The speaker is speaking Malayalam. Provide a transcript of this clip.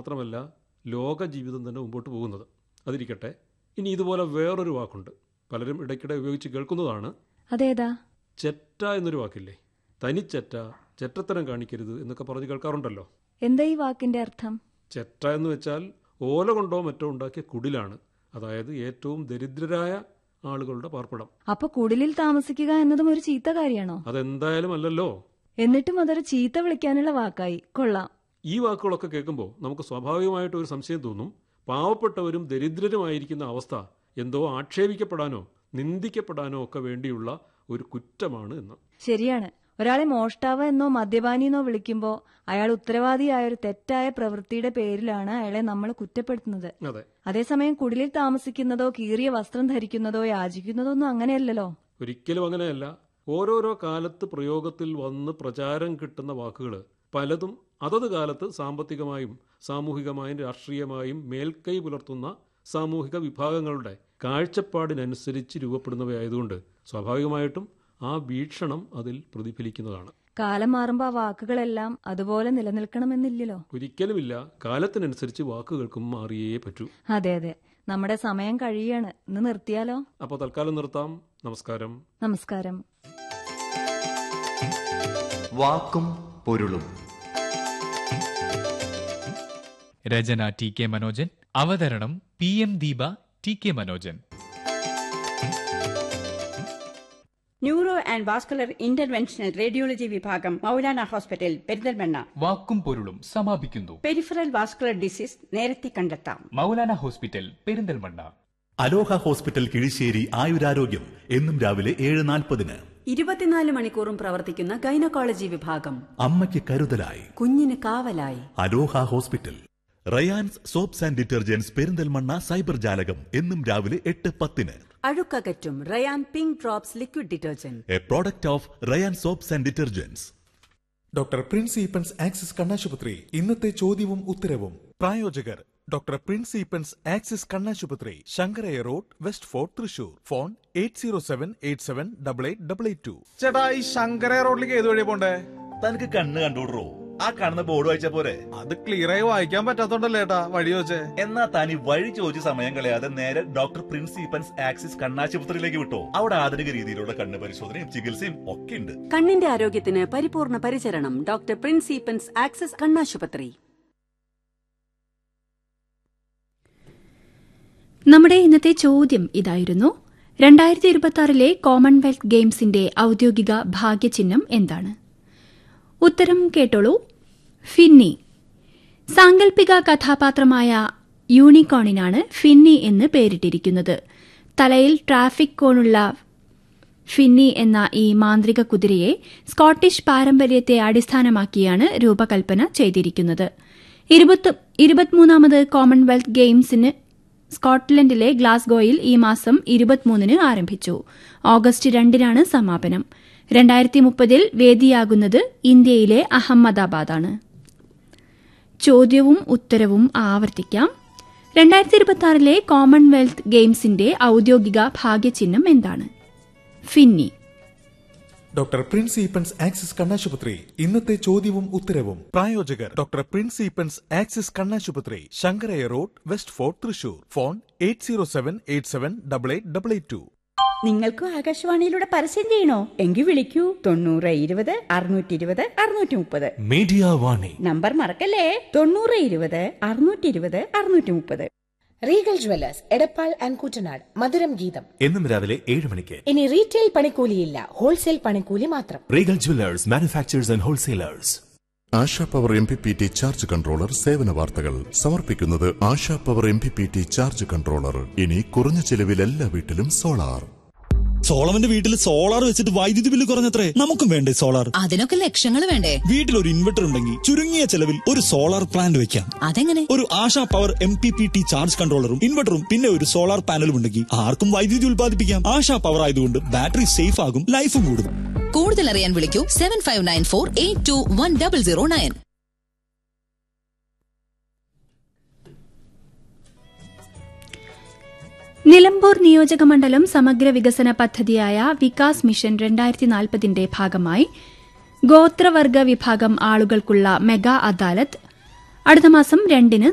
മാത്രമല്ല ലോക ജീവിതം തന്നെ മുമ്പോട്ട് പോകുന്നത് അതിരിക്കട്ടെ ഇനി ഇതുപോലെ വേറൊരു വാക്കുണ്ട് പലരും ഇടയ്ക്കിടെ ഉപയോഗിച്ച് കേൾക്കുന്നതാണ് അതേതാ ചെറ്റ എന്നൊരു വാക്കില്ലേ തനിച്ചെറ്റ ചെറ്റത്തരം കാണിക്കരുത് എന്നൊക്കെ പറഞ്ഞ് കേൾക്കാറുണ്ടല്ലോ എന്താ ഈ വാക്കിന്റെ അർത്ഥം ചെറ്റ എന്ന് വെച്ചാൽ ഓല കൊണ്ടോ മറ്റോ ഉണ്ടാക്കിയ കുടിലാണ് അതായത് ഏറ്റവും ദരിദ്രരായ ആളുകളുടെ പാർപ്പിടം അപ്പൊ കുടിലിൽ താമസിക്കുക എന്നതും ഒരു ചീത്ത കാര്യമാണോ അതെന്തായാലും അല്ലല്ലോ എന്നിട്ടും അതൊരു ചീത്ത വിളിക്കാനുള്ള വാക്കായി കൊള്ളാം ഈ വാക്കുകളൊക്കെ കേൾക്കുമ്പോൾ നമുക്ക് സ്വാഭാവികമായിട്ട് ഒരു സംശയം തോന്നും പാവപ്പെട്ടവരും ദരിദ്രരുമായിരിക്കുന്ന അവസ്ഥ എന്തോ ആക്ഷേപിക്കപ്പെടാനോ നിന്ദിക്കപ്പെടാനോ ഒക്കെ വേണ്ടിയുള്ള ഒരു കുറ്റമാണ് എന്ന് ശരിയാണ് ഒരാളെ മോഷ്ടാവ് എന്നോ മദ്യപാനിയെന്നോ വിളിക്കുമ്പോൾ അയാൾ ഉത്തരവാദിയായ ഒരു തെറ്റായ പ്രവൃത്തിയുടെ പേരിലാണ് അയാളെ നമ്മൾ കുറ്റപ്പെടുത്തുന്നത് അതെ അതേസമയം കുടിലിൽ താമസിക്കുന്നതോ കീറിയ വസ്ത്രം ധരിക്കുന്നതോ യാചിക്കുന്നതോ ഒന്നും അങ്ങനെയല്ലല്ലോ ഒരിക്കലും അങ്ങനെയല്ല ഓരോരോ കാലത്ത് പ്രയോഗത്തിൽ വന്ന് പ്രചാരം കിട്ടുന്ന വാക്കുകൾ പലതും അതത് കാലത്ത് സാമ്പത്തികമായും സാമൂഹികമായും രാഷ്ട്രീയമായും മേൽക്കൈ പുലർത്തുന്ന സാമൂഹിക വിഭാഗങ്ങളുടെ കാഴ്ചപ്പാടിനനുസരിച്ച് രൂപപ്പെടുന്നവയായതുകൊണ്ട് സ്വാഭാവികമായിട്ടും ആ വീക്ഷണം അതിൽ പ്രതിഫലിക്കുന്നതാണ് കാലം മാറുമ്പോൾ ആ വാക്കുകളെല്ലാം അതുപോലെ നിലനിൽക്കണമെന്നില്ലല്ലോ ഒരിക്കലുമില്ല കാലത്തിനനുസരിച്ച് വാക്കുകൾക്കും മാറിയേ പറ്റൂ അതെ അതെ നമ്മുടെ സമയം കഴിയാണ് ഇന്ന് നിർത്തിയാലോ അപ്പോൾ തൽക്കാലം നിർത്താം നമസ്കാരം നമസ്കാരം വാക്കും പൊരുളും രചന ടി കെ മനോജൻ അവതരണം P M Deepa T K Manojan neuro and vascular interventional radiology വിഭാഗം മൗലാന ഹോസ്പിറ്റൽ പെരിന്തൽമണ്ണ വാക്കും പൊരുളും സമാപിക്കുന്നു പെരിഫറൽ വാസ്കുലർ ഡിസീസ് നേരത്തെ കണ്ടെത്താം Maulana hospital Perinthalmanna Aloha hospital Kizhissery ആയുരാരോഗ്യം എന്നും രാവിലെ ഏഴ് നാൽപ്പതിന് ഇരുപത്തിനാല് മണിക്കൂറും പ്രവർത്തിക്കുന്ന ഗൈനക്കോളജി വിഭാഗം അമ്മയ്ക്ക് കരുതലായി കുഞ്ഞിന് കാവലായി Aloha hospital Rayan's soaps and detergents Perinthalmanna cyber ജാലകം എന്നും രാവിലെ എട്ട് പത്തിന് അഴുക്കകറ്റും Rayan pink drops liquid detergent a product of Rayan soaps and detergents doctor Prince Eapen's Axis കണ്ണാശുപത്രി ഇന്നത്തെ ചോദ്യവും ഉത്തരവും പ്രായോജകർ ഡോക്ടർ പ്രിൻസ് ഈപ്പൻസ് ആക്സിസ് കണ്ണാശുപത്രി Sankarayya road west fort Thrissur phone eight zero seven eight seven double eight double eight two ചേട്ടാ ഈ ശങ്കര റോഡിലേക്ക് ഏത് വഴിയാ പോണ്ടേ തനിക്ക് കണ്ണ് കണ്ടോടറോ ആ കാണുന്ന ബോർഡ് വായിച്ച പോരെ അത് ക്ലിയർ ആയി വായിക്കാൻ പറ്റാത്തോണ്ടല്ലേ ഏട്ടാ വഴി വെച്ചേ എന്നാ താൻ ഈ വഴി ചോദിച്ച സമയം കളയാതെ നേരെ ഡോക്ടർ പ്രിൻസ് ഈപ്പൻസ് ആക്സിസ് കണ്ണാശുപത്രിയിലേക്ക് വിട്ടോ അവിടെ ആധുനിക രീതിയിലുള്ള കണ്ണ് പരിശോധനയും ചികിത്സയും ഒക്കെ ഉണ്ട് കണ്ണിന്റെ ആരോഗ്യത്തിന് പരിപൂർണ പരിചരണം ഡോക്ടർ പ്രിൻസ് ഈപ്പൻസ് ആക്സിസ് കണ്ണാശുപത്രി നമ്മുടെ ഇന്നത്തെ ചോദ്യം ഇതായിരുന്നു രണ്ടായിരത്തി ഇരുപത്തി ആറിലെ കോമൺവെൽത്ത് ഗെയിംസിന്റെ ഔദ്യോഗിക ഭാഗ്യചിഹ്നം എന്താണ് ഉത്തരം കേട്ടോളൂ ഫിന്നി സാങ്കല്പിക കഥാപാത്രമായ യൂണിക്കോണിനാണ് ഫിന്നി എന്ന് പേരിട്ടിരിക്കുന്നത് തലയിൽ ട്രാഫിക് കോണുള്ള ഫിന്നി എന്ന ഈ മാന്ത്രിക കുതിരയെ സ്കോട്ടിഷ് പാരമ്പര്യത്തെ അടിസ്ഥാനമാക്കിയാണ് രൂപകൽപ്പന ചെയ്തിരിക്കുന്നത് ഇരുപത്തിമൂന്നാമത് കോമൺവെൽത്ത് ഗെയിംസിന് സ്കോട്ട്ലൻഡിലെ ഗ്ലാസ്ഗോയിൽ ഈ മാസം ഇരുപത്തിമൂന്നിന് ആരംഭിച്ചു ഓഗസ്റ്റ് രണ്ടിനാണ് സമാപനം രണ്ടായിരത്തി മുപ്പതിൽ വേദിയാകുന്നത് ഇന്ത്യയിലെ അഹമ്മദാബാദാണ് ചോദ്യവും ഉത്തരവും ആവർത്തിക്കാം രണ്ടായിരത്തി ഇരുപത്തി ആറിലെ കോമൺവെൽത്ത് ഗെയിംസിന്റെ ഔദ്യോഗിക ഭാഗ്യചിഹ്നം എന്താണ് Finny doctor Prince Eapen's Axis കണ്ണാശുപത്രി ഇന്നത്തെ ചോദ്യവും ഉത്തരവും പ്രായോജകർ ഡോക്ടർ പ്രിൻസ് ഈപ്പൻസ് ആക്സിസ് കണ്ണാശുപത്രി Sankarayya road west fort Thrissur phone eight zero seven eight seven double eight double eight two നിങ്ങൾക്കും ആകാശവാണിയിലൂടെ പരസ്യം ചെയ്യണോ എങ്കിൽ വിളിക്കൂ തൊണ്ണൂറ് ഇരുപത് അറുന്നൂറ്റി ഇരുപത് അറുന്നൂറ്റി മുപ്പത് മീഡിയ വാണി നമ്പർ മറക്കല്ലേ തൊണ്ണൂറ് ഇരുപത് അറുന്നൂറ്റി ഇരുപത് അറുന്നൂറ്റി മുപ്പത് Regal jewellers Edappal and Koottanad മധുരം ഗീതം എന്നും രാവിലെ ഏഴ് മണിക്ക് ഇനി റീറ്റെയിൽ പണിക്കൂലിയില്ല ഹോൾസെയിൽ പണിക്കൂലി മാത്രം Regal jewellers manufacturers and wholesalers Asha power M P P T charge controller സേവന വാർത്തകൾ സമർപ്പിക്കുന്നത് Asha power M P P T charge controller ഇനി കുറഞ്ഞ ചെലവിൽ എല്ലാ വീട്ടിലും സോളാർ സോളവന്റെ വീട്ടിൽ സോളാർ വെച്ചിട്ട് വൈദ്യുതി ബില്ല് കുറഞ്ഞത്രേ നമുക്കും വേണ്ടേ സോളാർ അതിനൊക്കെ ലക്ഷങ്ങൾ വേണ്ടേ വീട്ടിൽ ഒരു ഇൻവെർട്ടർ ഉണ്ടെങ്കിൽ ചുരുങ്ങിയ ചെലവിൽ ഒരു സോളാർ പ്ലാന്റ് വെക്കാം അതെങ്ങനെ ഒരു Asha power M P P T charge കൺട്രോളറും ഇൻവെർട്ടറും പിന്നെ ഒരു സോളാർ പാനലും ഉണ്ടെങ്കിൽ ആർക്കും വൈദ്യുതി ഉൽപ്പാദിപ്പിക്കാം ആശാ പവർ ആയതുകൊണ്ട് ബാറ്ററി സേഫ് ആകും ലൈഫും കൂടും കൂടുതൽ അറിയാൻ വിളിക്കൂ seven five nine four eight two one double zero nine Nilambur നിയോജകമണ്ഡലം സമഗ്ര വികസന പദ്ധതിയായ വികാസ് മിഷൻ രണ്ടായിരത്തി നാൽപ്പതിന്റെ ഭാഗമായി ഗോത്രവർഗ വിഭാഗം ആളുകൾക്കുള്ള മെഗാ അദാലത്ത് അടുത്ത മാസം രണ്ടിന്